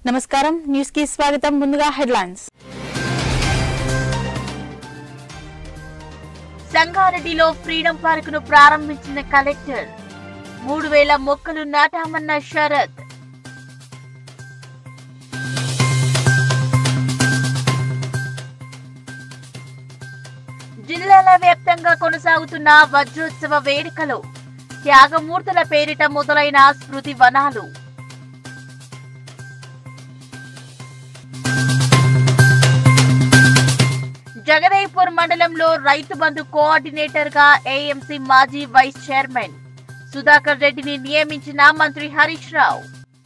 నమస్కారం న్యూస్ కి స్వాగతం ముందుగా హెడ్లైన్స్ సంగారెడ్డిలో ఫ్రీడమ్ పార్క్ ను ప్రారంభించిన కలెక్టర్ మూడు వేల మొక్కలు నాటామన్న శరత్ జిల్లాల వ్యాప్తంగా కొనసాగుతున్న వజ్రోత్సవ వేడుకలు త్యాగమూర్తుల పేరిట మొదలైన స్మృతి వనాలు జగదేపూర్ మండలంలో రైతు బంధు కోఆర్డినేటర్ గా ఏఎంసీ మాజీ వైస్ చైర్మన్ సుధాకర్ రెడ్డిని నియమించిన మంత్రి హరీష్ రావు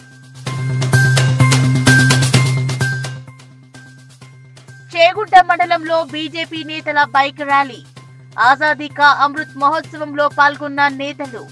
చేగుంట మండలంలో బీజేపీ నేతల బైక్ ర్యాలీ ఆజాదీ కా అమృత్ మహోత్సవంలో పాల్గొన్న నేతలు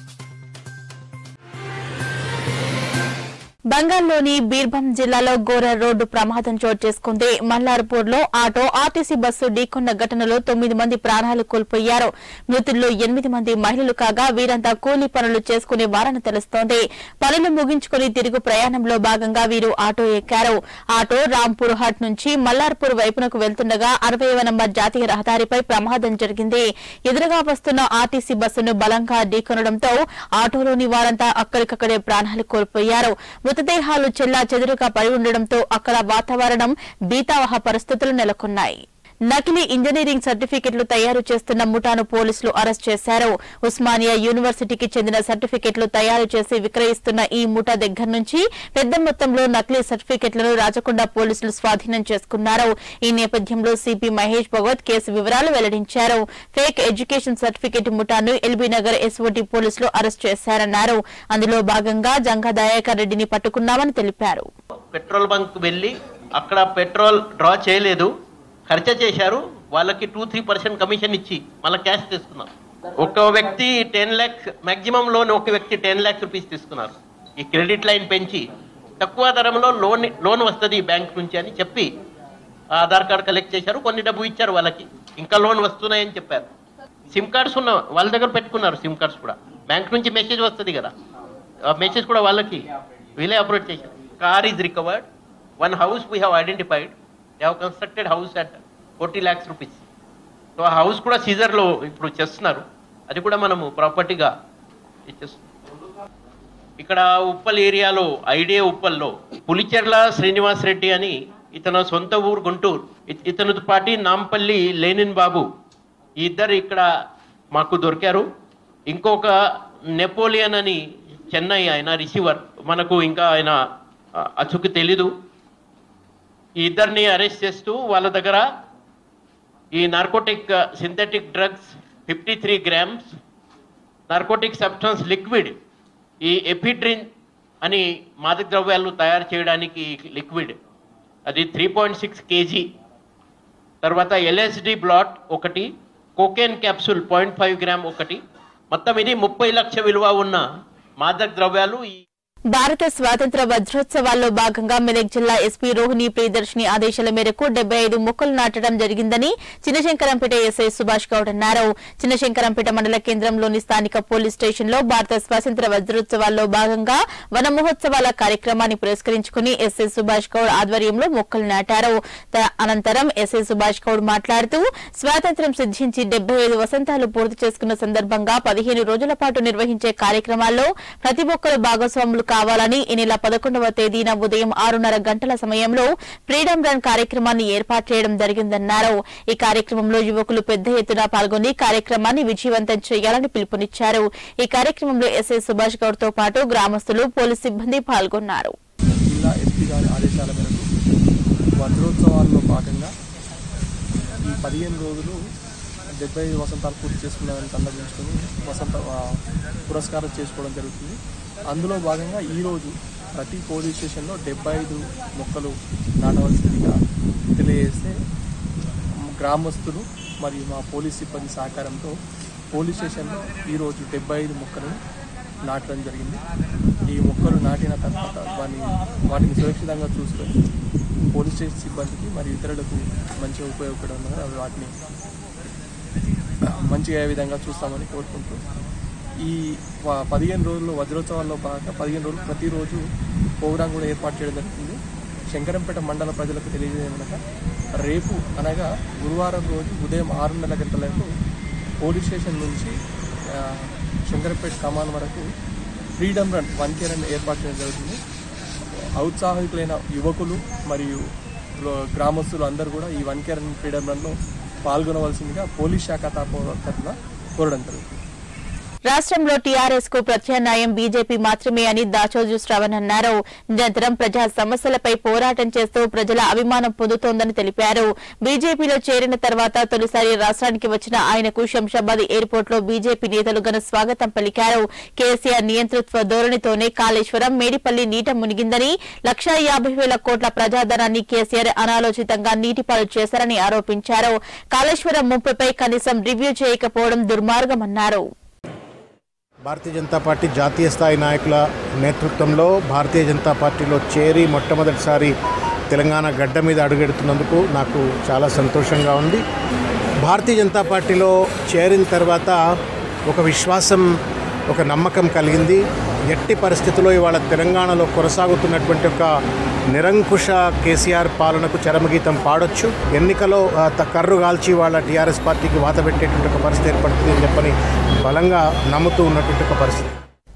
బంగాల్లోని బీర్భం జిల్లాలో ఘోర రోడ్డు ప్రమాదం చోటు చేసుకుంది మల్లార్పూర్ లో ఆటో ఆర్టీసీ బస్సు ఢీకొన్న ఘటనలో తొమ్మిది మంది ప్రాణాలు కోల్పోయారు మృతుల్లో ఎనిమిది మంది మహిళలు కాగా వీరంతా కూలీ పనులు చేసుకునే వారని తెలుస్తోంది పనులు ముగించుకుని తిరుగు ప్రయాణంలో భాగంగా వీరు ఆటో ఎక్కారు ఆటో రాంపూర్ హట్ నుంచి మల్లార్పూర్ వైపునకు వెళ్తుండగా అరవైవ నంబర్ జాతీయ రహదారిపై ప్రమాదం జరిగింది ఎదురుగా వస్తున్న ఆర్టీసీ బస్సును బలంగా ఢీకొనడంతో ఆటోలోని వారంతా అక్కడికక్కడే ప్రాణాలు కోల్పోయారు మృతదేహాలు చెల్లా చెదురుగా పడి ఉండడంతో అక్కడ వాతావరణం బీతావహ పరిస్థితులు నెలకొన్నాయి నకిలీ ఇంజనీరింగ్ సర్టిఫికెట్లు తయారు చేస్తున్న ముఠాను పోలీసులు అరెస్ట్ చేశారు ఉస్మానియా యూనివర్సిటీకి చెందిన సర్టిఫికెట్లు తయారు చేసి విక్రయిస్తున్న ఈ ముఠా దగ్గర నుంచి పెద్ద మొత్తంలో నకిలీ సర్టిఫికెట్లను రాచకొండ పోలీసులు స్వాధీనం చేసుకున్నారు ఈ నేపథ్యంలో సిపి మహేష్ భగవత్ కేసు వివరాలు వెల్లడించారు ఫేక్ ఎడ్యుకేషన్ సర్టిఫికెట్ ముఠాను ఎల్బీ నగర్ ఎస్ఓటీ పోలీసులు అరెస్ట్ చేశారన్నారు అందులో భాగంగా జంగా దయాకర్ రెడ్డిని పట్టుకున్నామని తెలిపారు పెట్రోల్ బంక్ వెళ్ళి అక్కడ పెట్రోల్ డ్రా చేయలేదు ఖర్చు చేశారు వాళ్ళకి టూ త్రీ పర్సెంట్ కమిషన్ ఇచ్చి మళ్ళీ క్యాష్ తీసుకున్నారు ఒక వ్యక్తి టెన్ ల్యాక్స్ మ్యాక్సిమం లోన్ ఒక వ్యక్తి టెన్ ల్యాక్స్ రూపీస్ తీసుకున్నారు ఈ క్రెడిట్ లైన్ పెంచి తక్కువ ధరంలో లోన్ లోన్ వస్తుంది బ్యాంక్ నుంచి అని చెప్పి ఆధార్ కార్డ్ కలెక్ట్ చేశారు కొన్ని డబ్బు ఇచ్చారు వాళ్ళకి ఇంకా లోన్ వస్తున్నాయని చెప్పారు సిమ్ కార్డ్స్ ఉన్న వాళ్ళ దగ్గర పెట్టుకున్నారు సిమ్ కార్డ్స్ కూడా బ్యాంక్ నుంచి మెసేజ్ వస్తుంది కదా ఆ మెసేజ్ కూడా వాళ్ళకి వీలే అప్రోచ్ చేశారు car is recovered one house we have identified they have constructed house at forty lakhs rupees so ఆ హౌస్ కూడా సీజర్లో ఇప్పుడు చేస్తున్నారు అది కూడా మనము ప్రాపర్టీగా ఇచ్చేస్తున్నాం ఇక్కడ ఉప్పల్ ఏరియాలో ఐడియా ఉప్పల్లో పులిచెర్ల శ్రీనివాస్ రెడ్డి అని ఇతను సొంత ఊరు గుంటూరు ఇత- ఇతనితో పాటి నాంపల్లి లేనిన్ బాబు ఈ ఇద్దరు ఇక్కడ మాకు దొరికారు ఇంకొక నెపోలియన్ అని చెన్నై ఆయన రిసీవర్ మనకు ఇంకా ఆయన ఆ, అచుకు తెలీదు ఈ ఇద్దరిని అరెస్ట్ చేస్తూ వాళ్ళ దగ్గర ఈ narcotic synthetic drugs fifty three grams narcotic substance liquid ఈ ఎఫిడ్రిన్ అని మాదక ద్రవ్యాలు తయారు చేయడానికి లిక్విడ్ అది త్రీ పాయింట్ సిక్స్ కేజీ తర్వాత ఎల్ఎస్డి బ్లాట్ ఒకటి cocaine capsule point five gram ఒకటి మొత్తం ఇది ముప్పై లక్ష విలువ ఉన్న మాదక ద్రవ్యాలు ఈ భారత స్వాతంత్ర వజ్రోత్సవాల్లో భాగంగా మెదక్ జిల్లా ఎస్పీ రోహిణి ప్రియదర్శిని ఆదేశాల మేరకు డెబ్బై ఐదు మొక్కలు నాటడం జరిగిందని చిన్నశంకరంపేట ఎస్ఐ సుభాష్ గౌడ్ అన్నారు చిన్నశంకరంపేట మండల కేంద్రంలోని స్థానిక పోలీస్ స్టేషన్ లో భారత స్వాతంత్ర వజ్రోత్సవాల్లో భాగంగా వన మహోత్సవాల కార్యక్రమాన్ని పురస్కరించుకుని ఎస్ఐ సుభాష్ గౌడ్ ఆధ్వర్యంలో మొక్కలు నాటారు త- అనంతరం ఎస్ఐ సుభాష్ గౌడ్ మాట్లాడుతూ స్వాతంత్ర్యం సిద్ధించి డెబ్బై ఐదు వసంతాలు పూర్తి చేసుకున్న సందర్భంగా పదిహేను రోజుల పాటు నిర్వహించే కార్యక్రమాల్లో ప్రతి ఒక్కరు భాగస్వాములు కావాలని ఈ నెల పదకొండవ తేదీన ఉదయం ఆరున్నర గంటల సమయంలో ఫ్రీడమ్ రన్ కార్యక్రమాన్ని ఏర్పాటు చేయడం జరిగిందన్నారు ఈ కార్యక్రమంలో యువకులు పెద్ద ఎత్తున పాల్గొని కార్యక్రమాన్ని విజయవంతం చేయాలని పిలుపునిచ్చారు ఈ కార్యక్రమంలో ఎస్ఐ సుభాష్ గౌడ్ తో పాటు గ్రామస్తులు పోలీస్ సిబ్బంది పాల్గొన్నారు జిల్లా ఎస్పీ గారి ఆదేశాల మేరకు వజ్రోత్సవాల్లో భాగంగా ఈ పదిహేను రోజులు డెబ్బై ఐదు వసంతాలు పూర్తి చేసుకున్నామని సందర్భించుకొని వసంత ఆ, పురస్కారం చేసుకోవడం జరుగుతుంది అందులో భాగంగా ఈరోజు ప్రతి పోలీస్ స్టేషన్లో డెబ్బై ఐదు మొక్కలు నాటవలసిందిగా తెలియజేస్తే గ్రామస్తులు మరియు మా పోలీస్ సిబ్బంది సహకారంతో పోలీస్ స్టేషన్లో ఈరోజు డెబ్బై ఐదు మొక్కలను నాటడం జరిగింది ఈ మొక్కలు నాటిన తర్వాత వాటిని వాటిని సురక్షితంగా చూసుకొని పోలీస్ స్టేషన్ సిబ్బందికి మరియు ఇతరులకు మంచిగా ఉపయోగపడడం వల్ల అవి వాటిని మంచిగా అయ్యే విధంగా చూస్తామని కోరుకుంటూ ఈ ప- పదిహేను రోజులు వజ్రోత్సవాల్లో భాగంగా పదిహేను రోజులు ప్రతిరోజు ప్రోగ్రాం కూడా ఏర్పాటు చేయడం జరుగుతుంది శంకరంపేట మండల ప్రజలకు తెలియజేయమనగా రేపు అనగా గురువారం రోజు ఉదయం ఆరున్నర గంటలకు పోలీస్ స్టేషన్ నుంచి ఆ, శంకరంపేట కమాన్ వరకు freedom run one K run ఏర్పాటు చేయడం జరుగుతుంది ఔత్సాహికులైన యువకులు మరియు లో- గ్రామస్తులు అందరూ కూడా ఈ వన్ కే రన్ ఫ్రీడమ్ రన్లో పాల్గొనవలసిందిగా పోలీస్ శాఖ తరఫున కోరడం జరుగుతుంది రాష్ట్రంలో టీఆర్ఎస్ కు ప్రత్యామ్నాయం బీజేపీ మాత్రమే అని దాచోజు శ్రవణ్ అన్నారు నిరంతరం ప్రజా సమస్యలపై పోరాటం చేస్తూ ప్రజల అభిమానం పొందుతోందని తెలిపారు బీజేపీలో చేరిన తర్వాత తొలిసారి రాష్ట్రానికి వచ్చిన ఆయనకు శంషాబాద్ ఎయిర్పోర్ట్ లో బీజేపీ నేతలు ఘన స్వాగతం పలికారు కేసీఆర్ నియంతృత్వ ధోరణితోనే కాళేశ్వరం మేడిపల్లి నీట మునిగిందని లక్షా యాభై వేల కోట్ల ప్రజాధనాన్ని కేసీఆర్ అనాలోచితంగా నీటిపాలు చేశారని ఆరోపించారు కాళేశ్వరం ముప్పుపై కనీసం రివ్యూ చేయకపోవడం దుర్మార్గమన్నారు భారతీయ జనతా పార్టీ జాతీయ స్థాయి నాయకుల నేతృత్వంలో భారతీయ జనతా పార్టీలో చేరి మొట్టమొదటిసారి తెలంగాణ గడ్డ మీద అడుగెడుతున్నందుకు నాకు చాలా సంతోషంగా ఉంది భారతీయ జనతా పార్టీలో చేరిన తర్వాత ఒక విశ్వాసం ఒక నమ్మకం కలిగింది ఎట్టి పరిస్థితుల్లో ఇవాళ తెలంగాణలో కొనసాగుతున్నటువంటి ఒక నిరంకుశ కేసీఆర్ పాలనకు చరమగీతం పాడొచ్చు ఎన్నికలో ఆ, త- కర్రు కాల్చి వాళ్ళ టీఆర్ఎస్ పార్టీకి వాత పెట్టేటువంటి ఒక పరిస్థితి ఏర్పడుతుంది అని చెప్పని బలంగా నమ్ముతూ ఉన్నటువంటి ఒక పరిస్థితి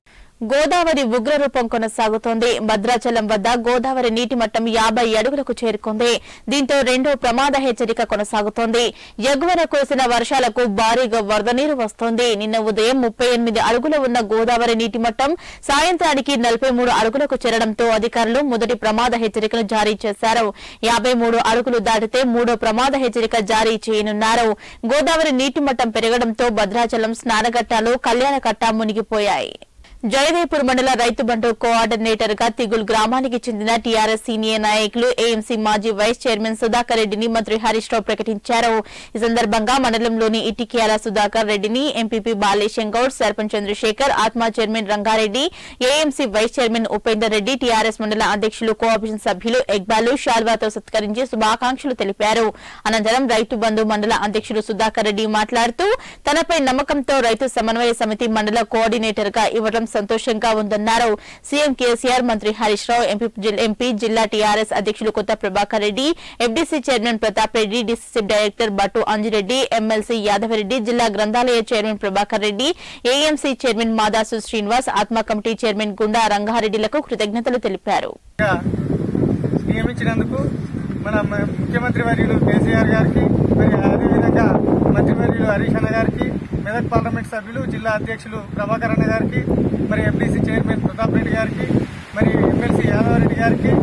గోదావరి ఉగ్రరూపం కొనసాగుతోంది భద్రాచలం వద్ద గోదావరి నీటి మట్టం యాభై అడుగులకు చేరుకుంది దీంతో రెండో ప్రమాద హెచ్చరిక కొనసాగుతోంది ఎగువన కురిసిన వర్షాలకు భారీగా వరద నీరు వస్తోంది నిన్న ఉదయం ముప్పై ఎనిమిది అడుగుల ఉన్న గోదావరి నీటి మట్టం సాయంత్రానికి నలభై మూడు అడుగులకు చేరడంతో అధికారులు మొదటి ప్రమాద హెచ్చరికను జారీ చేశారు యాభై మూడు అడుగులు దాటితే మూడో ప్రమాద హెచ్చరిక జారీ చేయనున్నారు గోదావరి నీటి మట్టం పెరగడంతో భద్రాచలం స్నానఘట్టాలు కళ్యాణకట్ట మునిగిపోయాయి జయదేపూర్ మండల రైతు బంధు కోఆర్డినేటర్ గా తిగుల్ గ్రామానికి చెందిన టీఆర్ఎస్ సీనియర్ నాయకులు ఏఎంసీ మాజీ వైస్ చైర్మన్ సుధాకర్ రెడ్డిని మంత్రి హరీష్ రావు ప్రకటించారు ఈ సందర్భంగా మండలంలోని ఇటిక్యాల సుధాకర్ రెడ్డిని MPP Balesham Goud sarpanch Chandrashekar ATMA chairman Rangareddy AMC vice chairman Upender Reddy TRS మండల అధ్యక్షులు కోఆపరేషన్ సభ్యులు ఎక్బాలు షాల్వాతో సత్కరించి శుభాకాంక్షలు తెలిపారు అనంతరం రైతు బంధు మండల అధ్యక్షులు సుధాకర్ రెడ్డి మాట్లాడుతూ తనపై నమ్మకంతో రైతు సమన్వయ సమితి మండల కోఆర్డినేటర్ గా ఇవ్వడం సంతోషంగా ఉందన్నారు సీఎం కేసీఆర్ మంత్రి హరీష్ రావు ఎంపీ జిల్- ఎంపీ జిల్లా టీఆర్ఎస్ అధ్యక్షులు Kotha Prabhakar Reddy FDC chairman Pratap Reddy DCC director Battu Anjireddy MLC Yadavareddy జిల్లా గ్రంథాలయ చైర్మన్ Prabhakar Reddy AMC chairman Madasu Srinivas ATMA committee chairman గుండా రంగారెడ్డిలకు కృతజ్ఞతలు తెలిపారు గా నియమించినందుకు మన మ- ముఖ్యమంత్రి వర్యులు కేసీఆర్ గారికి మరి అదేవిధంగా మంత్రివర్యులు హరీష్ అన్న గారికి మెదక్ పార్లమెంట్ సభ్యులు జిల్లా అధ్యక్షులు ప్రభాకర్ అన్న గారికి మరి ఎఫ్డీసీ చైర్మన్ ప్రతాప్ రెడ్డి గారికి మరి ఎమ్మెల్సీ యాదవరెడ్డి గారికి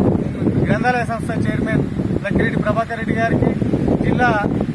గ్రంథాలయ సంస్థ చైర్మన్ లక్కిరెడ్డి ప్రభాకర్ రెడ్డి గారికి జిల్లా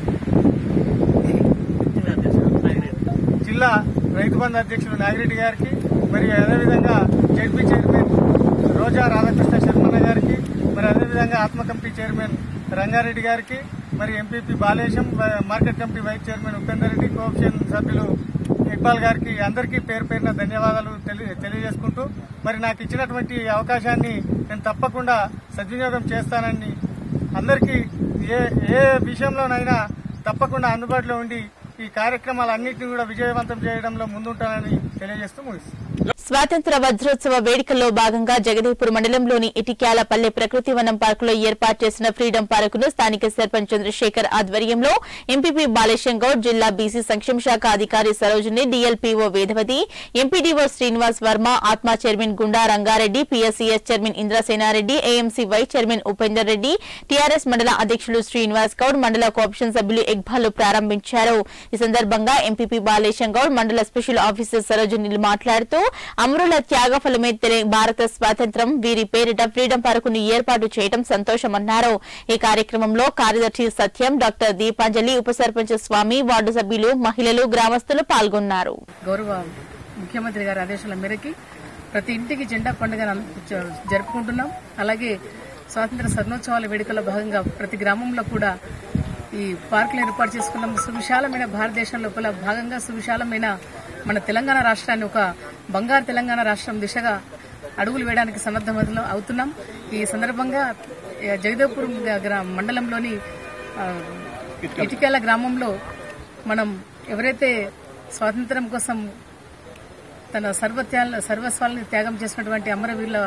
జిల్లా రైతు బంధు అధ్యక్షులు నాగిరెడ్డి గారికి మరియు అదేవిధంగా జడ్పీ చైర్మన్ రోజా రాధాకృష్ణ శర్మన్న గారికి మరి అదేవిధంగా ఆత్మ కమిటీ చైర్మన్ రంగారెడ్డి గారికి మరి ఎంపీపీ బాలేశం వ- market committee vice chairman Upender Reddy co-option సభ్యులు ఇక్బాల్ గారికి అందరికీ పేరు పేరున ధన్యవాదాలు తెలి- తెలియజేసుకుంటూ మరి నాకు ఇచ్చినటువంటి ఈ అవకాశాన్ని నేను తప్పకుండా సద్వినియోగం చేస్తానని అందరికీ ఏ ఏ విషయంలోనైనా తప్పకుండా అందుబాటులో ఉండి ఈ కార్యక్రమాలన్నింటినీ కూడా విజయవంతం చేయడంలో ముందుంటానని తెలియజేస్తూ ముగిస్తాను స్వాతంత్ర వజ్రోత్సవ వేడుకల్లో భాగంగా జగదేపూర్ మండలంలోని ఇటిక్యాలపల్లె ప్రకృతి వనం పార్కులో ఏర్పాటు చేసిన ఫ్రీడమ్ పార్కును స్థానిక సర్పంచ్ చంద్రశేఖర్ ఆధ్వర్యంలో ఎంపీపీ బాలేశం గౌడ్ జిల్లా బీసీ సంక్షేమ శాఖ అధికారి Sarojini DLPO Vedavathi MPDO Srinivas Varma ATMA chairman Gunda Rangareddy PSCS chairman Indrasenareddy AMC vice chairman Upender Reddy TRS మండల అధ్యక్షులు శ్రీనివాస్ గౌడ్ మండల కోఆప్షన్ సభ్యులు ఎగ్బాలు ప్రారంభించారు ఈ సందర్భంగా ఎంపీపీ బాలేశం గౌడ్ మండల స్పెషల్ ఆఫీసర్ సరోజిని మాట్లాడుతూ అమరుల త్యాగఫలమే తెలి- భారత స్వాతంత్ర్యం వీరి పేరిట ఫ్రీడమ్ పార్కును ఏర్పాటు చేయడం సంతోషమన్నారు ఈ కార్యక్రమంలో కార్యదర్శి సత్యం డాక్టర్ దీపాంజలి ఉప సర్పంచ్ స్వామి వార్డు సభ్యులు మహిళలు గ్రామస్తులు పాల్గొన్నారు గౌరవ ముఖ్యమంత్రి గారి ఆదేశాల మేరకి ప్రతి ఇంటికి జెండా పండుగ జరుపుకుంటున్నాం అలాగే స్వాతంత్ర స్వర్ణోత్సవాల వేడుకల భాగంగా ప్రతి గ్రామంలో కూడా ఈ పార్కులు ఏర్పాటు చేసుకున్నాం సువిశాలమైన భారతదేశం లోపల భాగంగా సువిశాలమైన మన తెలంగాణ రాష్ట్రాన్ని ఒక బంగారు తెలంగాణ రాష్ట్రం దిశగా అడుగులు వేయడానికి సన్నద్ధమవుతున్నాం అవుతున్నాం ఈ సందర్భంగా ఏ, జగదేవ్పూర్ గ్రా- మండలంలోని ఆ, ఇటికేల గ్రామంలో మనం ఎవరైతే స్వాతంత్రం కోసం తన సర్వత్యాల సర్వస్వాలని త్యాగం చేసినటువంటి అమరవీరుల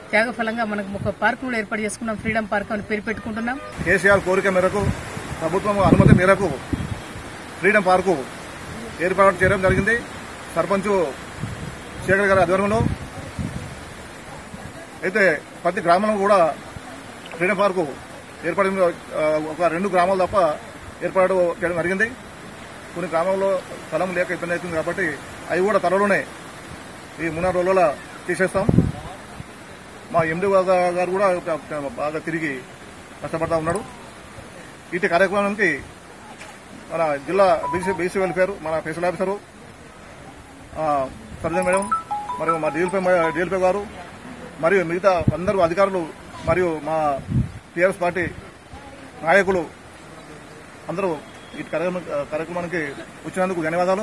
త్యాగఫలంగా మనకు ఒక పార్క్ కూడా ఏర్పాటు చేసుకున్నాం ఫ్రీడమ్ పార్క్ అని పేరు పెట్టుకుంటున్నాం కేసీఆర్ కోరిక మేరకు ప్రభుత్వం అనుమతి మేరకు ఫ్రీడమ్ పార్కు ఏర్పాటు చేయడం జరిగింది సర్పంచ్ శేఖర్ గారి ఆధ్వర్యంలో అయితే ప్రతి గ్రామంలో కూడా ఫ్రీడమ్ పార్కు ఏర్పడి ఒక రెండు గ్రామాలు తప్ప ఏర్పాటు చేయడం జరిగింది కొన్ని గ్రామాల్లో స్థలం లేక ఇబ్బంది అవుతుంది కాబట్టి అవి కూడా త్వరలోనే ఈ మూడు నాలుగు రోజుల తీసేస్తాం మా ఎండి గారు కూడా బాగా తిరిగి కష్టపడతా ఉన్నాడు ఇటు కార్యక్రమానికి మన జిల్లా బీసీ బీసీ వెల్ఫేర్ మన స్పెషల్ ఆఫీసరు ఆ, సర్జన్ మేడం మరియు మా డిఎల్పీ డిఎల్పీ గారు మరియు మిగతా అందరూ అధికారులు మరియు మా టీఆర్ఎస్ పార్టీ నాయకులు అందరూ ఈ కార్యక్రమం కార్యక్రమానికి వచ్చినందుకు ధన్యవాదాలు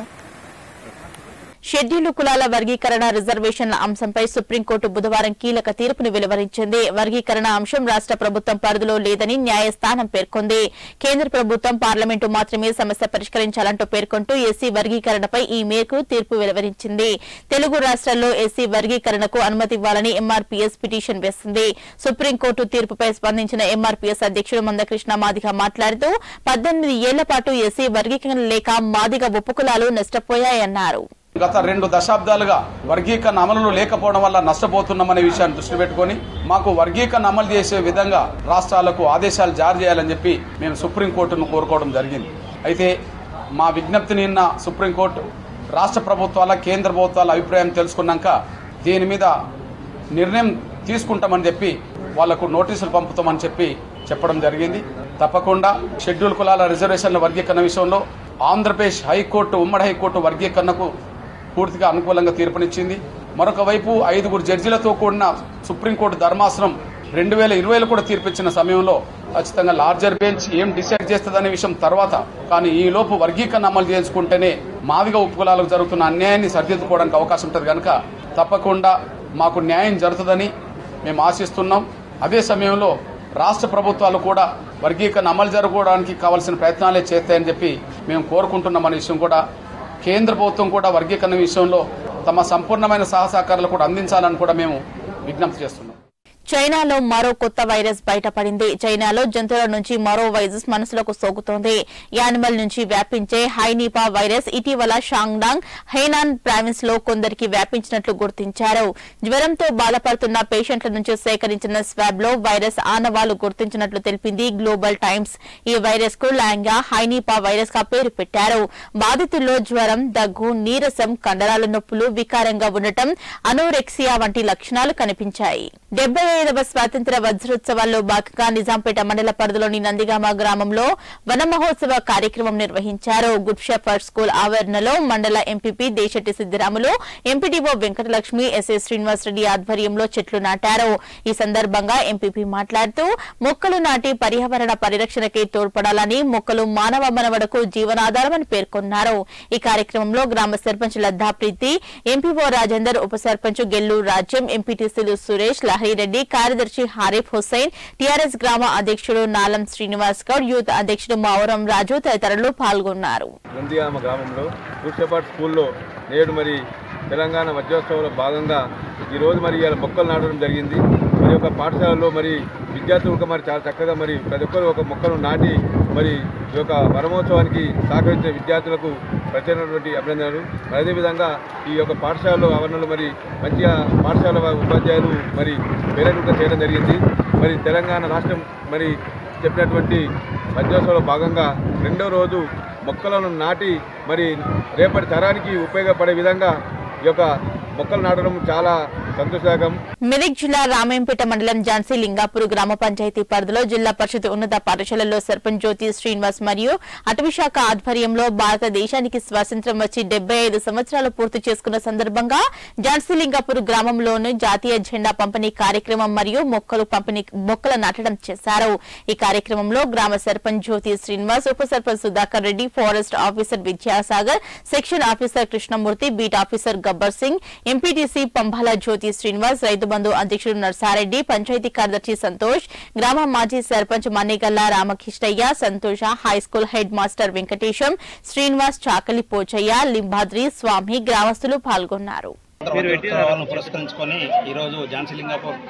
షెడ్యూలు కులాల వర్గీకరణ రిజర్వేషన్ల అంశంపై సుప్రీంకోర్టు బుధవారం కీలక తీర్పును వెలువరించింది వర్గీకరణ అంశం రాష్ట ప్రభుత్వం పరిధిలో లేదని న్యాయస్థానం పేర్కొంది కేంద్ర ప్రభుత్వం పార్లమెంటు మాత్రమే సమస్య పరిష్కరించాలంటూ పేర్కొంటూ ఎస్సీ వర్గీకరణపై ఈ మేరకు తీర్పు వెలువరించింది తెలుగు రాష్ట్రాల్లో ఎస్సీ వర్గీకరణకు అనుమతి ఇవ్వాలని ఎంఆర్పీఎస్ పిటిషన్ వేసింది సుప్రీంకోర్టు తీర్పుపై స్పందించిన ఎంఆర్పీఎస్ అధ్యక్షుడు మందకృష్ణ మాదిగ మాట్లాడుతూ పద్దెనిమిది ఏళ్ల పాటు ఎస్సీ వర్గీకరణ లేక మాదిగ ఉపకులాలు నష్టపోయాయన్నారు గత రెండు దశాబ్దాలుగా వర్గీకరణ అమలులో లేకపోవడం వల్ల నష్టపోతున్నామనే విషయాన్ని దృష్టి పెట్టుకొని మాకు వర్గీకరణ అమలు చేసే విధంగా రాష్ట్రాలకు ఆదేశాలు జారీ చేయాలని చెప్పి మేము సుప్రీంకోర్టును కోరుకోవడం జరిగింది అయితే మా విజ్ఞప్తిని నిన్న సుప్రీంకోర్టు రాష్ట్ర ప్రభుత్వాల కేంద్ర ప్రభుత్వాల అభిప్రాయం తెలుసుకున్నాక దీని మీద నిర్ణయం తీసుకుంటామని చెప్పి వాళ్లకు నోటీసులు పంపుతామని చెప్పి చెప్పడం జరిగింది తప్పకుండా షెడ్యూల్ కులాల రిజర్వేషన్ల వర్గీకరణ విషయంలో ఆంధ్రప్రదేశ్ హైకోర్టు ఉమ్మడి హైకోర్టు వర్గీకరణకు పూర్తిగా అనుకూలంగా తీర్పునిచ్చింది మరొక వైపు ఐదుగురు జడ్జిలతో కూడిన సుప్రీంకోర్టు ధర్మాసనం రెండు వేల ఇరవైలో కూడా తీర్పిచ్చిన సమయంలో ఖచ్చితంగా లార్జర్ బెంచ్ ఏం డిసైడ్ చేస్తుందనే విషయం తర్వాత కానీ ఈ లోపు వర్గీకరణ అమలు చేసుకుంటేనే మాదిగ ఉపకులాలకు జరుగుతున్న అన్యాయాన్ని సరిదిద్దుకోవడానికి అవకాశం ఉంటుంది కనుక తప్పకుండా మాకు న్యాయం జరుగుతుందని మేము ఆశిస్తున్నాం అదే సమయంలో రాష్ట్ర ప్రభుత్వాలు కూడా వర్గీకరణ అమలు జరగడానికి కావాల్సిన ప్రయత్నాలే చేస్తాయని చెప్పి మేము కోరుకుంటున్నాం అనే విషయం కూడా కేంద్ర ప్రభుత్వం కూడా వర్గీకరణ విషయంలో తమ సంపూర్ణమైన సహసహకారాలు కూడా అందించాలని కూడా మేము విజ్ఞప్తి చేస్తున్నాం చైనాలో మరో కొత్త వైరస్ బయటపడింది చైనాలో జంతువుల నుంచి మరో వైరస్ మనసులకు సోకుతోంది యానిమల్ నుంచి వ్యాపించే హైనీపా వైరస్ ఇటీవల షాంగ్డాంగ్ హైనాన్ ప్రావిన్స్ లో కొందరికి వ్యాపించినట్లు గుర్తించారు జ్వరంతో బాధపడుతున్న పేషెంట్ల నుంచి సేకరించిన స్వాబ్ లో వైరస్ ఆనవాళ్లు గుర్తించినట్లు తెలిపింది గ్లోబల్ టైమ్స్ ఈ వైరస్ కు లాంగా హైనీపా వైరస్ గా పేరు పెట్టారు బాధితుల్లో జ్వరం దగ్గు నీరసం కండరాల నొప్పులు వికారంగా ఉండటం అనోరెక్సియా వంటి లక్షణాలు కనిపించాయి డెబ్బై ఐదవ స్వాతంత్ర వజ్రోత్సవాల్లో భాగంగా నిజాంపేట మండల పరిధిలోని నందిగామ గ్రామంలో వన మహోత్సవ కార్యక్రమం నిర్వహించారు గుడ్ షెఫర్డ్ స్కూల్ ఆవరణలో మండల MPP Deshetti Siddiramulu MPDO Venkatalakshmi SA Srinivasareddy ఆధ్వర్యంలో చెట్లు నాటారు ఈ సందర్భంగా ఎంపీపీ మాట్లాడుతూ మొక్కలు నాటి పర్యావరణ పరిరక్షణకి తోడ్పడాలని మొక్కలు మానవ మనవడకు జీవనాధారమని పేర్కొన్నారు ఈ కార్యక్రమంలో గ్రామ సర్పంచ్ లద్దా ప్రీతి ఎంపీఓ రాజేందర్ ఉప సర్పంచ్ గెల్లు రాజ్యం ఎంపీటీసీలు సురేష్ లహరిరెడ్డి కార్యదర్శి హారిఫ్ హుస్సేన్ టీఆర్ఎస్ గ్రామ అధ్యక్షుడు నాలం శ్రీనివాస్ గౌడ్ యూత్ అధ్యక్షుడు మావరం రాజు తదితరులు పాల్గొన్నారు నందిగామ గ్రామంలో గుడ్షపాట్ స్కూల్లో నేడు మరి తెలంగాణ వజ్రోత్సవంలో భాగంగా ఈరోజు మరి ఇవాళ మొక్కలు నాటడం జరిగింది మరి ఒక పాఠశాలలో మరి విద్యార్థులకు మరి చాలా చక్కగా మరి ప్రతి ఒక్కరు ఒక మొక్కను నాటి మరి ఈ యొక్క వనమోత్సవానికి సహకరించిన విద్యార్థులకు ప్రత్యేకమైనటువంటి అభినందనలు మరి అదేవిధంగా ఈ యొక్క పాఠశాలలో ఆవరణలో మరి మంచిగా పాఠశాల ఉపాధ్యాయులు మరి పేరెంట్గా చేయడం జరిగింది మరి తెలంగాణ రాష్ట్రం మరి చెప్పినటువంటి వజ్రోత్సవంలో భాగంగా రెండో రోజు మొక్కలను నాటి మరి రేపటి తరానికి ఉపయోగపడే విధంగా ఈ యొక్క మొక్కలు నాటడం చాలా సంతోషదాయకం మెదక్ జిల్లా రామాయంపేట మండలం ఝాన్సీ లింగాపూర్ గ్రామ పంచాయతీ పరిధిలో జిల్లా పరిషత్ ఉన్నత పాఠశాలలో సర్పంచ్ జ్యోతి శ్రీనివాస్ మరియు అటవీశాఖ ఆధ్వర్యంలో భారతదేశానికి స్వాతంత్ర్యం వచ్చి డెబ్బై ఐదు సంవత్సరాలు పూర్తి చేసుకున్న సందర్భంగా ఝాన్సీ లింగాపూర్ గ్రామంలోని జాతీయ జెండా పంపిణీ కార్యక్రమం మరియు మొక్కలు పంపిణీ మొక్కల నాటడం చేశారు ఈ కార్యక్రమంలో గ్రామ సర్పంచ్ జ్యోతి శ్రీనివాస్ ఉప sarpanch Sudhakar Reddy forest officer Vidyasagar section officer Krishnamurthy beat officer Gabbar Singh MPTC Pambala Jyothi Srinivas Rythu Bandhu అధ్యక్షుడు నర్సారెడ్డి పంచాయతీ కార్యదర్శి సంతోష్ గ్రామ మాజీ sarpanch Mannigalla Ramakrishnaiah Santosha high school head master Venkatesham Srinivas Chakali Pochaiah Limbadri Swamy గ్రామస్తులు పాల్గొన్నారు ఉత్సవాలను పురస్కరించుకొని ఈరోజు ఝాన్సీ లింగాపూర్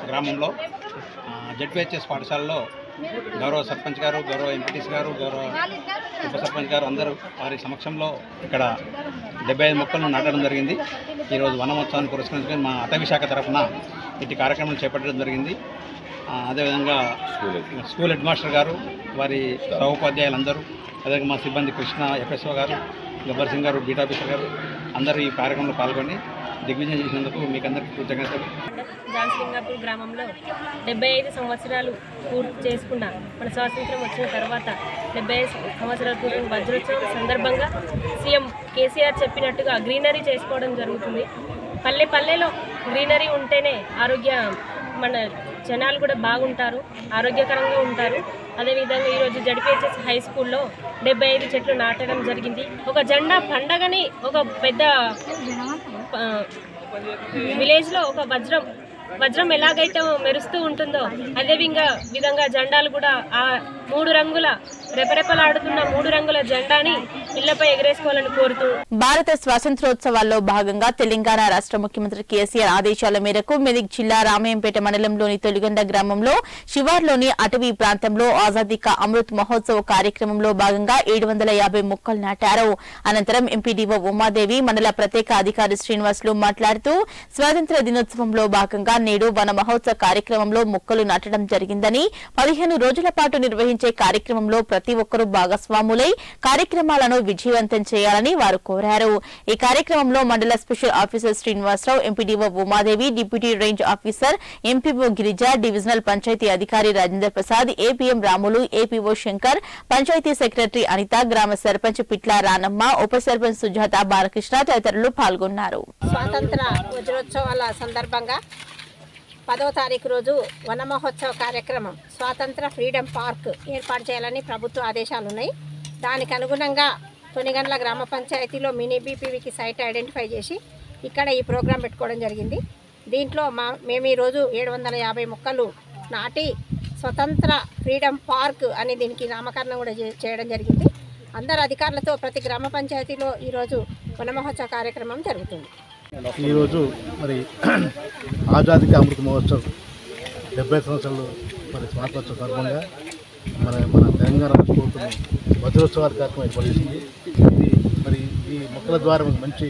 గ్రామంలో జడ్పిహెచ్ఎస్ పాఠశాలలో గౌరవ సర్పంచ్ గారు గౌరవ ఎంపీటీసీ గారు గౌరవ ఉప సర్పంచ్ గారు అందరూ వారి సమక్షంలో ఇక్కడ డెబ్బై ఐదు మొక్కలను నాటడం జరిగింది ఈరోజు వనమోత్సవాన్ని పురస్కరించుకొని మా అటవీ శాఖ తరఫున ఇటు కార్యక్రమం చేపట్టడం జరిగింది ఆ, అదేవిధంగా స్కూల్ హెడ్ మాస్టర్ గారు వారి సహోపాధ్యాయులందరూ అదేవిధంగా మా సిబ్బంది కృష్ణ ఎఫ్ఎస్ఓ గారు గబ్బర్ సింగ్ గారు బీట్ ఆఫీసర్ గారు అందరూ ఈ కార్యక్రమంలో పాల్గొని దిగ్విజయం చేసినందుకు మీకు అందరికీ కృతజ్ఞతలు జాన్సింగాపూర్ గ్రామంలో డెబ్బై ఐదు సంవత్సరాలు పూర్తి చేసుకున్న మన స్వాతంత్రం వచ్చిన తర్వాత డెబ్బై ఐదు సంవత్సరాల పూర్వం వజ్రోత్సవం సందర్భంగా సీఎం కేసీఆర్ చెప్పినట్టుగా గ్రీనరీ చేసుకోవడం జరుగుతుంది పల్లె పల్లెలో గ్రీనరీ ఉంటేనే ఆరోగ్య మన జనాలు కూడా బాగుంటారు ఆరోగ్యకరంగా ఉంటారు అదేవిధంగా ఈరోజు జడిపిహెచ్ఎస్ హై స్కూల్లో డెబ్బై ఐదు చెట్లు నాటడం జరిగింది ఒక జెండా పండగని ఒక పెద్ద ఆ, విలేజ్లో ఒక వజ్రం వజ్రం ఎలాగైతే మెరుస్తూ ఉంటుందో అదే విధంగా విధంగా జెండాలు కూడా ఆ మూడు రంగుల రెపరెపలాడుతున్న మూడు రంగుల జెండాని ఇళ్లపై ఎగరేసుకోవాలని కోరుతూ భారత స్వాతంత్రోత్సవాల్లో భాగంగా తెలంగాణ రాష్ట్ర ముఖ్యమంత్రి కేసీఆర్ ఆదేశాల మేరకు మెదక్ జిల్లా రామయంపేట మండలంలోని తొలిగొండ గ్రామంలో శివార్లోని అటవీ ప్రాంతంలో ఆజాదీ కా అమృత్ మహోత్సవ్ కార్యక్రమంలో భాగంగా ఏడు వందల యాభై మొక్కలు నాటారు అనంతరం ఎంపీడీఓ ఉమాదేవి మండల ప్రత్యేక అధికారి శ్రీనివాసులు మాట్లాడుతూ స్వాతంత్ర దినోత్సవంలో భాగంగా నేడు వన మహోత్సవ కార్యక్రమంలో మొక్కలు నాటడం జరిగిందని పదిహేను రోజుల పాటు నిర్వహించే కార్యక్రమంలో ప్రతి ఒక్కరూ భాగస్వాములై కార్యక్రమాలను విజయవంతం చేయాలని వారు కోరారు ఈ కార్యక్రమంలో మండల special officer Srinivasarao MPDO Umadevi deputy range officer MPO Girija divisional panchayat అధికారి Rajender Prasad APM Ramulu APO Shankar panchayat secretary Anitha గ్రామ సర్పంచ్ పిట్ల రానమ్మ ఉప సర్పంచ్ సుజాత బాలకృష్ణ తదితరులు పాల్గొన్నారు స్వాతంత్ర వజ్రోత్సవాల సందర్భంగా పదవ తారీఖు రోజు వన మహోత్సవ కార్యక్రమం స్వాతంత్ర ఫ్రీడమ్ పార్క్ ఏర్పాటు చేయాలని ప్రభుత్వ ఆదేశాలు ఉన్నాయి దానికి అనుగుణంగా తొనిగండ్ల గ్రామ పంచాయతీలో మినీ బీపీవీకి సైట్ ఐడెంటిఫై చేసి ఇక్కడ ఈ ప్రోగ్రాం పెట్టుకోవడం జరిగింది దీంట్లో మా మేము ఈరోజు ఏడు వందల యాభై మొక్కలు నాటి స్వతంత్ర ఫ్రీడమ్ పార్క్ అని దీనికి నామకరణం కూడా చే- చేయడం జరిగింది అందరు అధికారులతో ప్రతి గ్రామ పంచాయతీలో ఈరోజు వన మహోత్సవ కార్యక్రమం జరుగుతుంది ఈరోజు మరి ఆజాదీకి అమృత మహోత్సవ్ డెబ్బై సంవత్సరాలు మరి స్వాతంత్ర సందర్భంగా మన మన తెలంగాణ రాష్ట్ర ప్రభుత్వం వజ్రోత్సవాల కార్యక్రమం ఏర్పాటు చేసింది ఇది మరి ఈ మొక్కల ద్వారా మనకు మంచి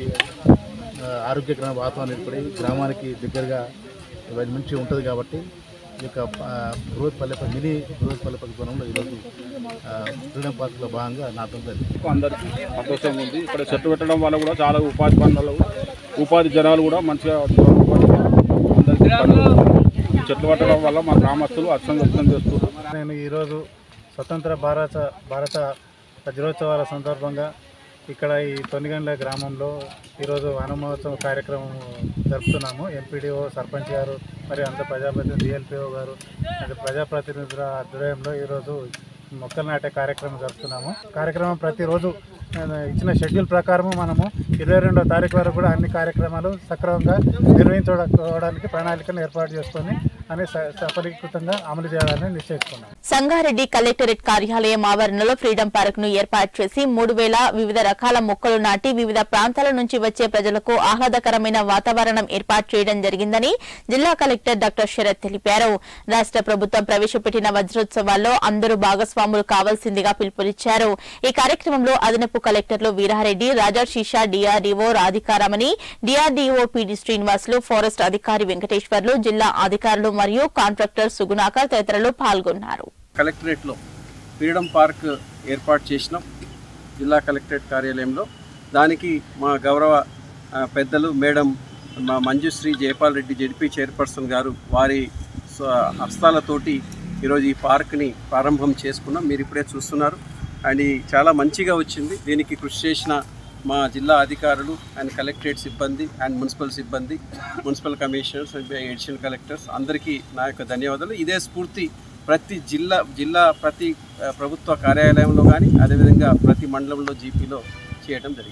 ఆ, ఆరోగ్యకరమైన వాతావరణం ఏర్పడి గ్రామానికి దగ్గరగా ఇవన్నీ మంచిగా ఉంటుంది కాబట్టి ఈ యొక్క ఆ, బృహత్ పల్లెప మినీ బృహత్ పల్లెప కోణంలో ఈరోజు ఆ, ఫ్రీడమ్ పార్క్లో భాగంగా నాటడం జరిగింది అందరికీ సంతోషంగా ఉంది ఇక్కడ చెట్టు పెట్టడం వల్ల కూడా చాలా ఉపాధి పనులు ఉపాధి జనాలు కూడా మంచిగా ఉపాధి అందరికీ పనులు ఈ చెట్లు పట్టడం వల్ల మా గ్రామస్తులు అర్థం వ్యక్తం చేస్తున్నారు నేను ఈరోజు స్వతంత్ర భారత భారత వజ్రోత్సవాల సందర్భంగా ఇక్కడ ఈ తొనిగండ్ల గ్రామంలో ఈరోజు వన మహోత్సవ కార్యక్రమం జరుపుతున్నాము ఎంపీడీఓ సర్పంచ్ గారు మరియు అంత ప్రజాప్రతినిధి డిఎల్పిఓ గారు అంత ప్రజాప్రతినిధుల ఆధ్వర్యంలో ఈరోజు మొక్కలు నాటే కార్యక్రమం జరుపుతున్నాము కార్యక్రమం ప్రతిరోజు ఆ, ఇచ్చిన షెడ్యూల్ ప్రకారము మనము ఇరవై రెండో తారీఖు వరకు కూడా అన్ని కార్యక్రమాలు సక్రమంగా నిర్వహించుకోవడానికి ప్రణాళికను ఏర్పాటు చేసుకొని అని స- సఫలీకృతంగా అమలు చేయాలని నిశ్చయిస్తున్నాం సంగారెడ్డి కలెక్టరేట్ కార్యాలయం ఆవరణలో ఫ్రీడమ్ పార్క్ ను ఏర్పాటు చేసి మూడు వేల వివిధ రకాల మొక్కలు నాటి వివిధ ప్రాంతాల నుంచి వచ్చే ప్రజలకు ఆహ్లాదకరమైన వాతావరణం ఏర్పాటు చేయడం జరిగిందని జిల్లా కలెక్టర్ డాక్టర్ శరత్ తెలిపారు రాష్ట ప్రభుత్వం ప్రవేశపెట్టిన వజ్రోత్సవాల్లో అందరూ భాగస్వాములు కావాల్సిందిగా పిలుపునిచ్చారు ఈ కార్యక్రమంలో అదనపు కలెక్టర్లు Veerareddy Raja Sheesha DRDO Radhikaramani DRDO PD Srinivasulu forest అధికారి వెంకటేశ్వర్లు జిల్లా అధికారులు మరియు కాంట్రాక్టర్ సుగుణాకర్ తదితరులు పాల్గొన్నారు కలెక్టరేట్లో ఫ్రీడమ్ పార్క్ ఏర్పాటు చేసినాం జిల్లా కలెక్టరేట్ కార్యాలయంలో దానికి మా గౌరవ ఆ, పెద్దలు మేడం మా మంజుశ్రీ జయపాల్ రెడ్డి జడ్పీ చైర్పర్సన్ గారు వారి స్వ- హస్తాలతోటి ఈరోజు ఈ పార్క్ని ప్రారంభం చేసుకున్నాం మీరు ఇప్పుడే చూస్తున్నారు అండ్ ఇది చాలా మంచిగా వచ్చింది దీనికి కృషి చేసిన మా జిల్లా అధికారులు అండ్ కలెక్టరేట్ సిబ్బంది అండ్ మున్సిపల్ సిబ్బంది municipal commissioners and additional collectors అందరికీ నా యొక్క ధన్యవాదాలు ఇదే స్ఫూర్తి ప్రతి జిల్లా జిల్లా ప్రతి ఆ, ప్రభుత్వ కార్యాలయంలో కానీ అదేవిధంగా ప్రతి మండలంలో జీపీలో చేయడం జరిగింది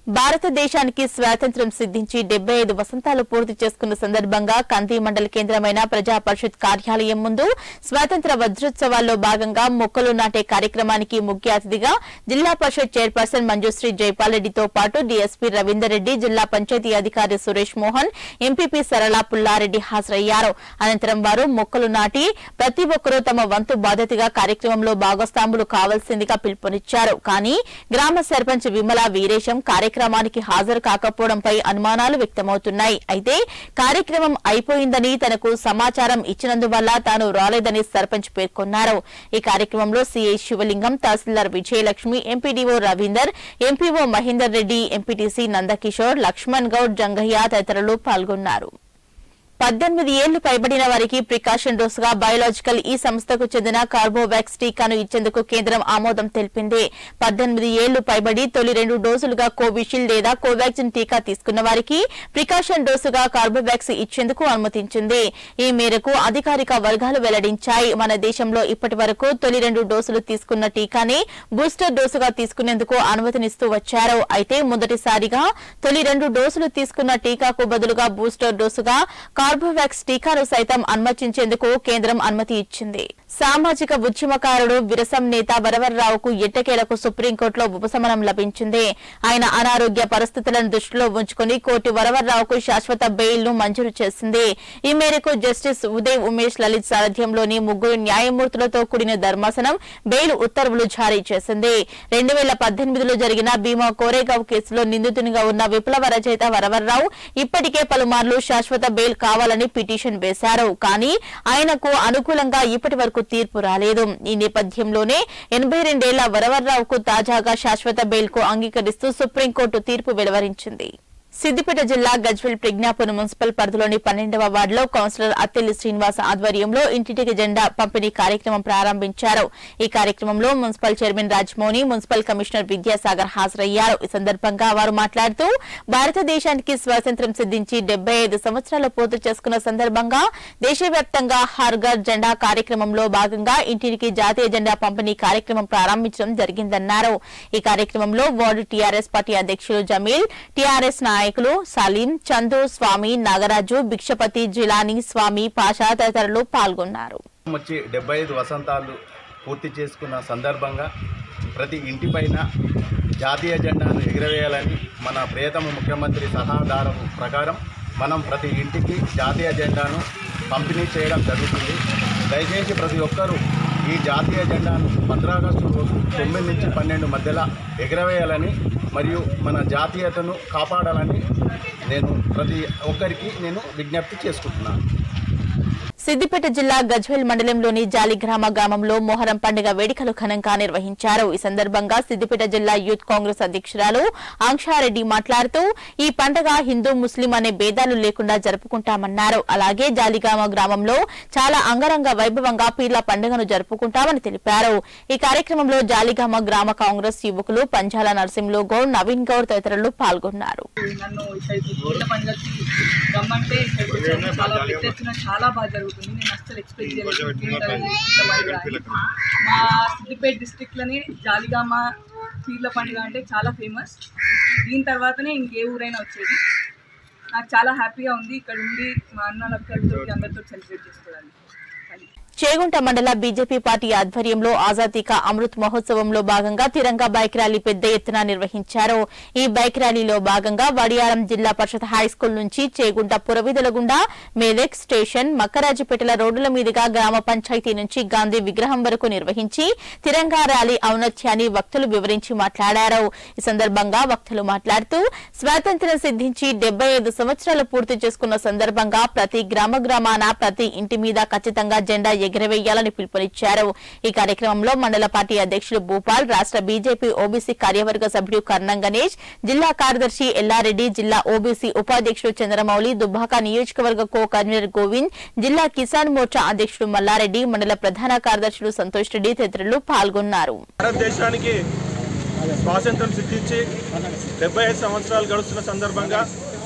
భారతదేశానికి స్వాతంత్ర్యం సిద్ధించి డెబ్బై ఐదు వసంతాలు పూర్తి చేసుకున్న సందర్భంగా కంది మండల కేంద్రమైన ప్రజా పరిషత్ కార్యాలయం ముందు స్వాతంత్ర వజ్రోత్సవాల్లో భాగంగా మొక్కలు నాటే కార్యక్రమానికి ముఖ్య అతిథిగా జిల్లా పరిషత్ చైర్పర్సన్ మంజుశ్రీ జైపాల్ రెడ్డితో పాటు డీఎస్పీ రవీందర్ రెడ్డి జిల్లా పంచాయతీ అధికారి సురేష్ మోహన్ ఎంపీపీ సరళ పుల్లారెడ్డి హాజరయ్యారు అనంతరం వారు మొక్కలు నాటి ప్రతి ఒక్కరూ తమ వంతు బాధ్యతగా కార్యక్రమంలో భాగస్వాములు కావాల్సిందిగా పిలుపునిచ్చారు కానీ గ్రామ సర్పంచ్ విమల వీరేశం కార్యక్రమానికి హాజరు కాకపోవడంపై అనుమానాలు వ్యక్తమవుతున్నాయి అయితే కార్యక్రమం అయిపోయిందని తనకు సమాచారం ఇచ్చినందువల్ల తాను రాలేదని సర్పంచ్ పేర్కొన్నారు ఈ కార్యక్రమంలో CI Shivalingam tahsildar Vijayalakshmi MPDO Ravinder MPO Mahender Reddy MPTC Nandakishore Laxman Goud Jangaiah తదితరులు పాల్గొన్నారు పద్దెనిమిది ఏళ్లు పైబడిన వారికి ప్రికాషన్ డోసుగా బయోలాజికల్ ఈ సంస్థకు చెందిన కార్బోవాక్స్ టీకాను ఇచ్చేందుకు కేంద్రం ఆమోదం తెలిపింది పద్దెనిమిది ఏళ్లు పైబడి తొలి రెండు డోసులుగా కోవిషీల్డ్ లేదా కోవాక్సిన్ టీకా తీసుకున్న వారికి ప్రికాషన్ డోసుగా కార్బోవాక్స్ ఇచ్చేందుకు అనుమతించింది ఈ మేరకు అధికారిక వర్గాలు వెల్లడించాయి మన దేశంలో ఇప్పటి వరకు తొలి రెండు డోసులు తీసుకున్న టీకాని బూస్టర్ డోసుగా తీసుకునేందుకు అనుమతినిస్తూ వచ్చారు అయితే మొదటిసారిగా తొలి రెండు డోసులు తీసుకున్న టీకాకు బదులుగా బూస్టర్ డోసుగా కార్బోవాక్స్ టీకాను సైతం అనుమతించేందుకు కేంద్రం అనుమతి ఇచ్చింది సామాజిక ఉద్యమకారుడు విరసం నేత వరవరరావుకు ఎట్టకేలకు సుప్రీంకోర్టులో ఉపశమనం లభించింది ఆయన అనారోగ్య పరిస్థితులను దృష్టిలో ఉంచుకుని కోర్టు వరవరరావుకు శాశ్వత బెయిల్ ను మంజూరు చేసింది ఈ మేరకు జస్టిస్ ఉదయ్ ఉమేష్ లలిత్ సారథ్యంలోని ముగ్గురు న్యాయమూర్తులతో కూడిన ధర్మాసనం బెయిల్ ఉత్తర్వులు జారీ చేసింది రెండు వేల పద్దెనిమిదిలో జరిగిన భీమా కోరేగావ్ కేసులో నిందితునిగా ఉన్న విప్లవ రచయిత వరవరరావు ఇప్పటికే పలుమార్లు శాశ్వత బెయిల్ కావాలని పిటిషన్ వేశారు కానీ ఆయనకు అనుకూలంగా ఇప్పటి వరకు తీర్పు రాలేదు ఈ నేపథ్యంలోనే ఎనభై రెండేళ్ల వరవరరావుకు తాజాగా శాశ్వత బెయిల్ కు అంగీకరిస్తూ సుప్రీంకోర్టు తీర్పు వెలువరించింది సిద్దిపేట జిల్లా గజ్వెల్ ప్రజ్ఞాపురం మున్సిపల్ పరిధిలోని పన్నెండవ వార్డులో కౌన్సిలర్ అత్తెల్లి శ్రీనివాస ఆధ్వర్యంలో ఇంటింటికి జెండా పంపిణీ కార్యక్రమం ప్రారంభించారు ఈ కార్యక్రమంలో municipal chairman Rajmohini municipal commissioner Vidyasagar హాజరయ్యారు ఈ సందర్భంగా వారు మాట్లాడుతూ భారతదేశానికి స్వాతంత్ర్యం సిద్ధించి డెబ్బై ఐదు సంవత్సరాలు పూర్తి చేసుకున్న సందర్భంగా దేశవ్యాప్తంగా హర్ఘర్ జెండా కార్యక్రమంలో భాగంగా ఇంటింటికి జాతీయ జెండా పంపిణీ కార్యక్రమం ప్రారంభించడం జరిగిందన్నారు ఈ కార్యక్రమంలో వార్డు టీఆర్ఎస్ పార్టీ అధ్యక్షులు జమీల్ టీఆర్ఎస్ నాయకులు సలీం చందు స్వామి నాగరాజు భిక్షపతి జిలానీ స్వామి పాషా తదితరులు పాల్గొన్నారు వచ్చి డెబ్బై ఐదు వసంతాలు పూర్తి చేసుకున్న సందర్భంగా ప్రతి ఇంటిపైన జాతీయ జెండాను ఎగురవేయాలని మన ప్రియతమ ముఖ్యమంత్రి సలహాదారం ప్రకారం మనం ప్రతి ఇంటికి జాతీయ జెండాను పంపిణీ చేయడం జరుగుతుంది దయచేసి ప్రతి ఒక్కరూ ఈ జాతీయ జెండాను పంద్రాగస్టు రోజు తొమ్మిది నుంచి పన్నెండు మధ్యలో ఎగరవేయాలని మరియు మన జాతీయతను కాపాడాలని నేను ప్రతి ఒక్కరికి నేను విజ్ఞప్తి చేసుకుంటున్నాను సిద్దిపేట జిల్లా గజ్వెల్ మండలంలోని జాలిగ్రామ గ్రామంలో మొహరం పండుగ వేడుకలు ఘనంగా నిర్వహించారు ఈ సందర్భంగా సిద్దిపేట జిల్లా యూత్ కాంగ్రెస్ అధ్యక్షురాలు ఆంక్షారెడ్డి మాట్లాడుతూ ఈ పండుగ హిందూ ముస్లిం అనే భేదాలు లేకుండా జరుపుకుంటామన్నారు అలాగే జాలిగ్రామ గ్రామంలో చాలా అంగరంగ వైభవంగా పీర్ల పండుగను జరుపుకుంటామని తెలిపారు ఈ కార్యక్రమంలో జాలిగామ గ్రామ కాంగ్రెస్ యువకులు పంజాల నరసింహులు గౌడ్ నవీన్ గౌడ్ తదితరులు పాల్గొన్నారు నన్ను ఇక్కడికి పూల పండుగకి రమ్మంటే ఇక్కడికి వచ్చాను చాలా పెద్ద ఎత్తున చాలా బాగా జరుగుతుంది నేను అస్సలు ఎక్స్పెక్ట్ చేయలేదు ఇంత ఇంత బాగా అని. మా సిద్దిపేట డిస్టిక్లోనే జాలిగామ పీర్ల పండుగ అంటే చాలా ఫేమస్ దీని తర్వాతనే ఇంకే ఊరైనా వచ్చేది నాకు చాలా హ్యాపీగా ఉంది ఇక్కడ ఉండి మా అన్నలక్కడితో అందరితో సెలబ్రేట్ చేసుకోవడానికి చేగుంట మండల బీజేపీ పార్టీ ఆధ్వర్యంలో ఆజాదీ కా అమృత్ మహోత్సవంలో భాగంగా తిరంగా బైక్ ర్యాలీ పెద్ద ఎత్తున నిర్వహించారు ఈ బైక్ ర్యాలీలో భాగంగా వడియారం జిల్లా పరిషత్ హైస్కూల్ నుంచి చేగుంట పురవీధుల గుండా మేదక్ స్టేషన్ మక్కరాజుపేటల రోడ్డుల మీదుగా గ్రామ పంచాయతీ నుంచి గాంధీ విగ్రహం వరకు నిర్వహించి తిరంగా ర్యాలీ ఔన్నత్యాన్ని వక్తలు వివరించి మాట్లాడారు ఈ సందర్భంగా వక్తలు మాట్లాడుతూ స్వాతంత్ర్యం సిద్ధించి డెబ్బై ఐదు సంవత్సరాలు పూర్తి చేసుకున్న సందర్భంగా ప్రతి గ్రామ గ్రామాన ప్రతి ఇంటి మీద ఖచ్చితంగా జెండా ఎగురవేయాలని పిలుపునిచ్చారు ఈ కార్యక్రమంలో మండల పార్టీ అధ్యక్షులు భూపాల్ రాష్ట్ర బీజేపీ ఓబీసీ కార్యవర్గ సభ్యుడు కర్ణం గణేష్ జిల్లా కార్యదర్శి ఎల్లారెడ్డి జిల్లా ఓబీసీ ఉపాధ్యక్షుడు చంద్రమౌళి దుబ్బాక నియోజకవర్గ కో కన్వీనర్ గోవింద్ జిల్లా కిసాన్ మోర్చా అధ్యక్షుడు మల్లారెడ్డి మండల ప్రధాన కార్యదర్శులు సంతోష్ రెడ్డి తదితరులు పాల్గొన్నారు భారతదేశానికి స్వాతంత్రం సిద్ధించి డెబ్బై ఐదు సంవత్సరాలు గడుస్తున్న సందర్భంగా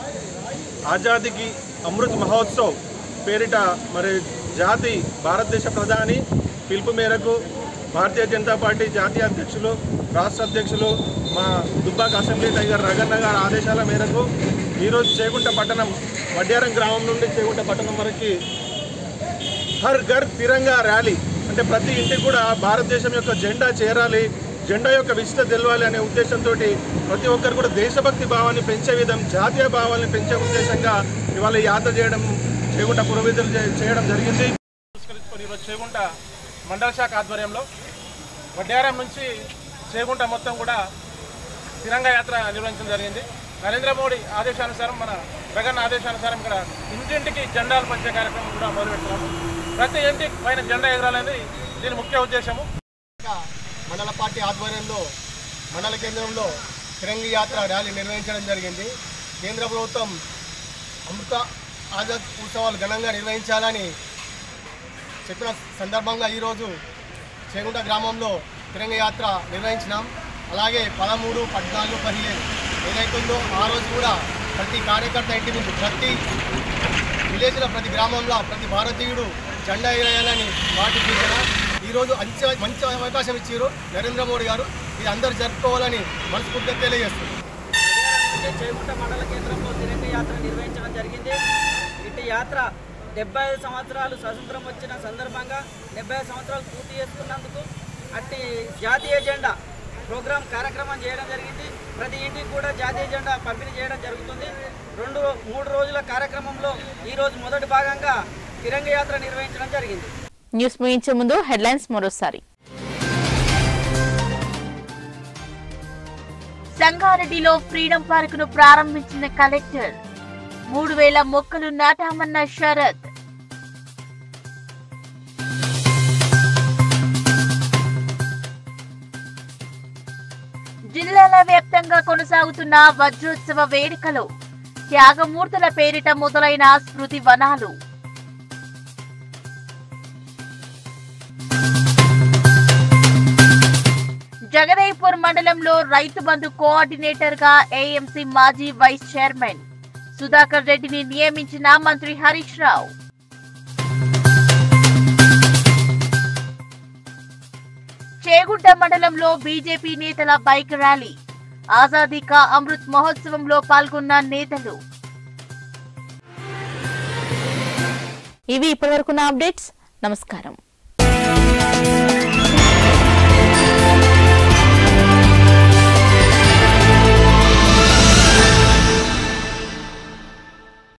ఆజాదీకి అమృత్ మహోత్సవ్ పేరిట మరి జాతి భారతదేశ ప్రధాని పిలుపు మేరకు భారతీయ జనతా పార్టీ జాతీయ అధ్యక్షులు రాష్ట్ర అధ్యక్షులు మా దుబ్బాక అసెంబ్లీ టైగర్ రగన్న గారి ఆదేశాల మేరకు ఈరోజు చేగుంట పట్టణం వడ్యారం గ్రామం నుండి చేగుంట పట్టణం వరకు హర్ ఘర్ తిరంగా ర్యాలీ అంటే ప్రతి ఇంటికి కూడా భారతదేశం యొక్క జెండా చేరాలి జెండా యొక్క విశిష్ట తెలవాలి అనే ఉద్దేశంతో ప్రతి ఒక్కరు కూడా దేశభక్తి భావాన్ని పెంచే విధం జాతీయ భావాన్ని పెంచే ఉద్దేశంగా ఇవాళ ఈ యాత్ర చేయడం చేగుంట పురోవిధులు చేయడం జరిగింది పురస్కరించుకొని ఈరోజు చేగుంట మండల శాఖ ఆధ్వర్యంలో వడ్డారం నుంచి చేగుంట మొత్తం కూడా తిరంగా యాత్ర నిర్వహించడం జరిగింది నరేంద్ర మోడీ ఆదేశానుసారం మన జగన్ ఆదేశానుసారం ఇక్కడ ఇంటింటికి జెండాలు పంచే కార్యక్రమం కూడా మొదలుపెడుతున్నాము ప్రతి ఇంటి పైన జెండా ఎగరాలనేది దీని ముఖ్య ఉద్దేశము మండల పార్టీ ఆధ్వర్యంలో మండల కేంద్రంలో తిరంగి యాత్ర ర్యాలీ నిర్వహించడం జరిగింది కేంద్ర ప్రభుత్వం అమృత ఆజాద్ ఉత్సవాలు ఘనంగా నిర్వహించాలని చెప్పిన సందర్భంగా ఈరోజు చేగుంట గ్రామంలో తిరంగ యాత్ర నిర్వహించినాం అలాగే పదమూడు పద్నాలుగు పదిహేను ఏదైతుందో ఆ రోజు కూడా ప్రతి కార్యకర్త ఇంటి ముందు ప్రతి విలేజ్లో ప్రతి గ్రామంలో ప్రతి భారతీయుడు జెండా ఎగరేయాలని పార్టీ సూచన ఈరోజు మంచి మంచి అవకాశం ఇచ్చారు నరేంద్ర మోడీ గారు ఇది అందరూ జరుపుకోవాలని మనస్ఫూర్తిగా తెలియజేస్తున్నారు చేగుంట మండల కేంద్రంలో తిరంగ యాత్ర నిర్వహించడం జరిగింది ఇటు యాత్ర డెబ్బై ఐదు సంవత్సరాలు స్వతంత్రం వచ్చిన సందర్భంగా డెబ్బై ఐదు సంవత్సరాలు పూర్తి చేసుకున్నందుకు అట్టి జాతీయ జెండా ప్రోగ్రాం కార్యక్రమం చేయడం జరిగింది ప్రతి ఇంటికి కూడా జాతీయ జెండా పంపిణీ చేయడం జరుగుతుంది రెండు మూడు రోజుల కార్యక్రమంలో ఈరోజు మొదటి భాగంగా తిరంగ యాత్ర నిర్వహించడం జరిగింది న్యూస్ ముగించే ముందు హెడ్లైన్స్ మరోసారి సంగారెడ్డిలో ఫ్రీడమ్ పార్క్ ను ప్రారంభించిన కలెక్టర్ మూడు వేల మొక్కలు నాటామన్న శరత్ జిల్లాల వ్యాప్తంగా కొనసాగుతున్న వజ్రోత్సవ వేడుకలు త్యాగమూర్తుల పేరిట మొదలైన స్మృతి వనాలు జగదేపూర్ మండలంలో రైతు బంధు కోఆర్డినేటర్ గా ఏఎంసీ మాజీ వైస్ చైర్మన్ సుధాకర్ రెడ్డిని నియమించిన మంత్రి హరీష్ రావు చేగుంట మండలంలో బీజేపీ నేతల బైక్ ర్యాలీ ఆజాదీ కా అమృత్ మహోత్సవంలో పాల్గొన్న నేతలు ఇవి ఇప్పటివరకున్న అప్డేట్స్ నమస్కారం